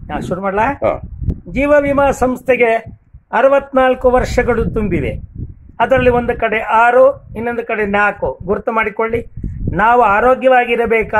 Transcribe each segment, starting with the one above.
ಹಾ, ಶುರು ಮಾಡ್ಲಾ ಹಾ ಜೀವ ವಿಮಾ ಸಂಸ್ಥೆಗೆ ಅರವತ್ನಾಲ್ಕು ವರ್ಷಗಳು ತುಂಬಿವೆ ಅದರಲ್ಲಿ ಒಂದು ಕಡೆ ಆರು ಇನ್ನೊಂದು ಕಡೆ ನಾಲ್ಕು ಗುರುತು ಮಾಡಿಕೊಳ್ಳಿ ನಾವು ಆರೋಗ್ಯವಾಗಿರಬೇಕಾ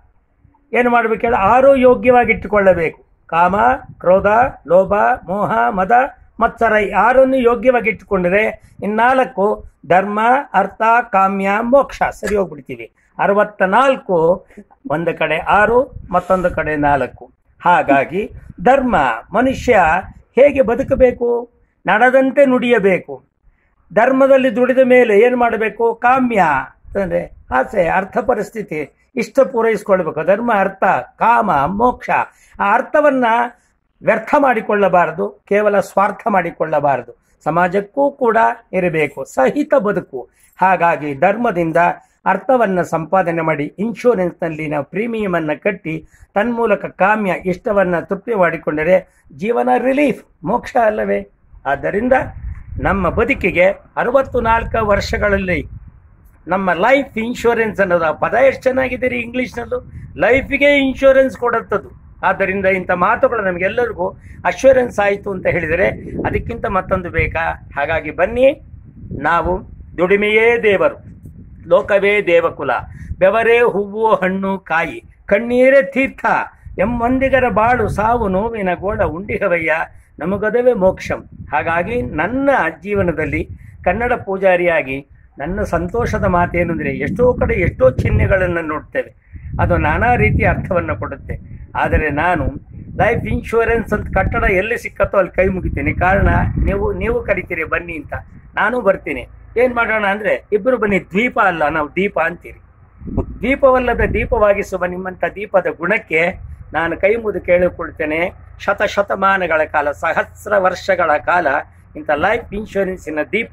ಏನು ಮಾಡಬೇಕು ಹೇಳಿ ಆರೋಗ್ಯವಾಗಿಟ್ಟುಕೊಳ್ಳಬೇಕು ಕಾಮ ಕ್ರೋಧ ಲೋಭ ಮೋಹ ಮದ ಮತ್ಸರ ಈ ಆರನ್ನು ಯೋಗ್ಯವಾಗಿಟ್ಟುಕೊಂಡ್ರೆ ಇನ್ನಾಲ್ಕು ಧರ್ಮ ಅರ್ಥ ಕಾಮ್ಯ ಮೋಕ್ಷ ಸರಿ ಹೋಗ್ಬಿಡ್ತೀವಿ ಅರವತ್ತ ನಾಲ್ಕು ಒಂದು ಕಡೆ ಆರು ಮತ್ತೊಂದು ಕಡೆ ನಾಲ್ಕು ಹಾಗಾಗಿ ಧರ್ಮ ಮನುಷ್ಯ ಹೇಗೆ ಬದುಕಬೇಕು ನಡೆದಂತೆ ನುಡಿಯಬೇಕು ಧರ್ಮದಲ್ಲಿ ದುಡಿದ ಮೇಲೆ ಏನು ಮಾಡಬೇಕು ಕಾಮ್ಯ ಅಂದರೆ ಆಸೆ ಅರ್ಥ ಪರಿಸ್ಥಿತಿ ಇಷ್ಟ ಪೂರೈಸ್ಕೊಳ್ಬೇಕು ಧರ್ಮ ಅರ್ಥ ಕಾಮ ಮೋಕ್ಷ ಆ ಅರ್ಥವನ್ನ ವ್ಯರ್ಥ ಮಾಡಿಕೊಳ್ಳಬಾರದು ಕೇವಲ ಸ್ವಾರ್ಥ ಮಾಡಿಕೊಳ್ಳಬಾರದು ಸಮಾಜಕ್ಕೂ ಕೂಡ ಇರಬೇಕು ಸಹಿತ ಬದುಕು ಹಾಗಾಗಿ ಧರ್ಮದಿಂದ ಅರ್ಥವನ್ನ ಸಂಪಾದನೆ ಮಾಡಿ ಇನ್ಶೂರೆನ್ಸ್ನಲ್ಲಿನ ಪ್ರೀಮಿಯಂ ಅನ್ನ ಕಟ್ಟಿ ತನ್ಮೂಲಕ ಕಾಮ್ಯ ಇಷ್ಟವನ್ನ ತೃಪ್ತಿ ಮಾಡಿಕೊಂಡರೆ ಜೀವನ ರಿಲೀಫ್ ಮೋಕ್ಷ ಅಲ್ಲವೇ ಆದ್ದರಿಂದ ನಮ್ಮ ಬದುಕಿಗೆ ಅರವತ್ತು ನಾಲ್ಕು ವರ್ಷಗಳಲ್ಲಿ ನಮ್ಮ ಲೈಫ್ ಇನ್ಶೂರೆನ್ಸ್ ಅನ್ನೋದು ಆ ಪದ ಎಷ್ಟು ಚೆನ್ನಾಗಿದೆ ರೀ ಇಂಗ್ಲೀಷ್ನಲ್ಲೂ ಲೈಫಿಗೆ ಇನ್ಶೂರೆನ್ಸ್ ಕೊಡುತ್ತದು ಆದ್ದರಿಂದ ಇಂಥ ಮಾತುಗಳು ನಮಗೆಲ್ಲರಿಗೂ ಅಶ್ಯೂರೆನ್ಸ್ ಆಯಿತು ಅಂತ ಹೇಳಿದರೆ ಅದಕ್ಕಿಂತ ಮತ್ತೊಂದು ಬೇಕಾ ಹಾಗಾಗಿ ಬನ್ನಿ ನಾವು ದುಡಿಮೆಯೇ ದೇವರು ಲೋಕವೇ ದೇವಕುಲ ಬೆವರೇ ಹೂವು ಹಣ್ಣು ಕಾಯಿ ಕಣ್ಣೀರೇ ತೀರ್ಥ ಎಮ್ಮಂದಿಗರ ಬಾಳು ಸಾವು ನೋವಿನ ಗೋಡ ಉಂಡಿಹವಯ್ಯ ನಮಗದವೇ ಮೋಕ್ಷಂ ಹಾಗಾಗಿ ನನ್ನ ಜೀವನದಲ್ಲಿ ಕನ್ನಡ ಪೂಜಾರಿಯಾಗಿ ನನ್ನ ಸಂತೋಷದ ಮಾತೇನು ಅಂದರೆ ಎಷ್ಟೋ ಕಡೆ ಎಷ್ಟೋ ಚಿಹ್ನೆಗಳನ್ನು ನೋಡ್ತೇವೆ ಅದು ನಾನಾ ರೀತಿಯ ಅರ್ಥವನ್ನು ಕೊಡುತ್ತೆ ಆದರೆ ನಾನು ಲೈಫ್ ಇನ್ಶೂರೆನ್ಸ್ ಅಂತ ಕಟ್ಟಡ ಎಲ್ಲಿ ಸಿಕ್ಕತ್ತೋ ಅಲ್ಲಿ ಕೈ ಮುಗಿತೀನಿ ಕಾರಣ ನೀವು ನೀವು ಕರಿತೀರಿ ಬನ್ನಿ ಅಂತ ನಾನು ಬರ್ತೀನಿ ಏನು ಮಾಡೋಣ ಅಂದರೆ ಇಬ್ಬರು ಬನ್ನಿ ದ್ವೀಪ ಅಲ್ಲ ನಾವು ದೀಪ ಅಂತೀರಿ ದೀಪವಲ್ಲದ ದೀಪವಾಗಿಸುವ ನಿಮ್ಮಂಥ ದೀಪದ ಗುಣಕ್ಕೆ ನಾನು ಕೈ ಮುದು ಕೇಳಿಕೊಳ್ತೇನೆ ಶತ ಶತಮಾನಗಳ ಕಾಲ ಸಹಸ್ರ ವರ್ಷಗಳ ಕಾಲ ಇಂಥ ಲೈಫ್ ಇನ್ಶೂರೆನ್ಸಿನ ದೀಪ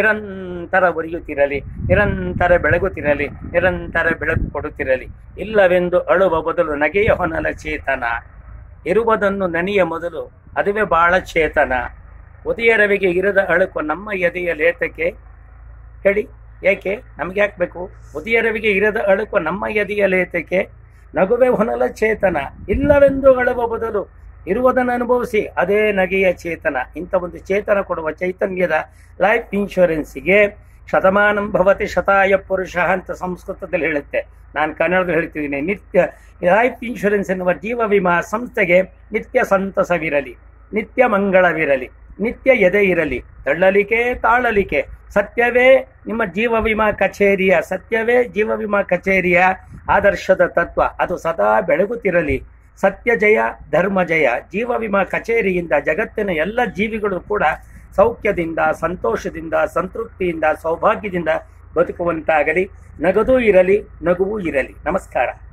ನಿರಂತರ ಉರಿಯುತ್ತಿರಲಿ ನಿರಂತರ ಬೆಳಗುತ್ತಿರಲಿ ನಿರಂತರ ಬೆಳಕು ಕೊಡುತ್ತಿರಲಿ ಇಲ್ಲವೆಂದು ಅಳುವ ಬದಲು ನಗೆಯ ಹೊನಲ ಚೇತನ ಇರುವುದನ್ನು ನನಿಯ ಮೊದಲು ಅದುವೇ ಬಾಳ ಚೇತನ ಉದಯ ರವಿಗೆ ಇರದ ಅಳುಕು ನಮ್ಮ ಎದೆಯ ಲೇತಕ್ಕೆ ಹೇಳಿ ಏಕೆ ನಮ್ಗೆ ಯಾಕೆ ಬೇಕು ಉದಯ ರವಿಗೆ ಇರದ ಅಳುಕು ನಮ್ಮ ಎದೆಯ ಲೇತಕ್ಕೆ ನಗುವೆ ಹೊನಲ ಚೇತನ ಇಲ್ಲವೆಂದು ಅಳುವ ಬದಲು ಇರುವುದನ್ನು ಅನುಭವಿಸಿ ಅದೇ ನಗೆಯ ಚೇತನ ಇಂಥ ಒಂದು ಚೇತನ ಕೊಡುವ ಚೈತನ್ಯದ ಲೈಫ್ ಇನ್ಶೂರೆನ್ಸಿಗೆ ಶತಮಾನಂ ಭವತಿ ಶತಾಯ ಪುರುಷ ಅಂತ ಸಂಸ್ಕೃತದಲ್ಲಿ ಹೇಳುತ್ತೆ ನಾನು ಕನ್ನಡದಲ್ಲಿ ಹೇಳ್ತಿದ್ದೀನಿ ನಿತ್ಯ ಲೈಫ್ ಇನ್ಶೂರೆನ್ಸ್ ಎನ್ನುವ ಜೀವ ವಿಮಾ ಸಂಸ್ಥೆಗೆ ನಿತ್ಯ ಸಂತಸವಿರಲಿ ನಿತ್ಯ ಮಂಗಳವಿರಲಿ ನಿತ್ಯ ಎದೆ ಇರಲಿ ತಳ್ಳಲಿಕೆ ತಾಳಲಿಕೆ ಸತ್ಯವೇ ನಿಮ್ಮ ಜೀವ ವಿಮಾ ಕಚೇರಿಯ ಸತ್ಯವೇ ಜೀವ ವಿಮಾ ಕಚೇರಿಯ ಆದರ್ಶದ ತತ್ವ ಅದು ಸದಾ ಬೆಳಗುತ್ತಿರಲಿ ಸತ್ಯ ಜಯ ಧರ್ಮ ಜಯ ಜೀವ ವಿಮಾ ಕಚೇರಿಯಿಂದ ಜಗತ್ತಿನ ಎಲ್ಲ ಜೀವಿಗಳು ಕೂಡ ಸೌಖ್ಯದಿಂದ ಸಂತೋಷದಿಂದ ಸಂತೃಪ್ತಿಯಿಂದ ಸೌಭಾಗ್ಯದಿಂದ ಬದುಕುವಂತಾಗಲಿ ನಗದೂ ಇರಲಿ ನಗುವೂ ಇರಲಿ ನಮಸ್ಕಾರ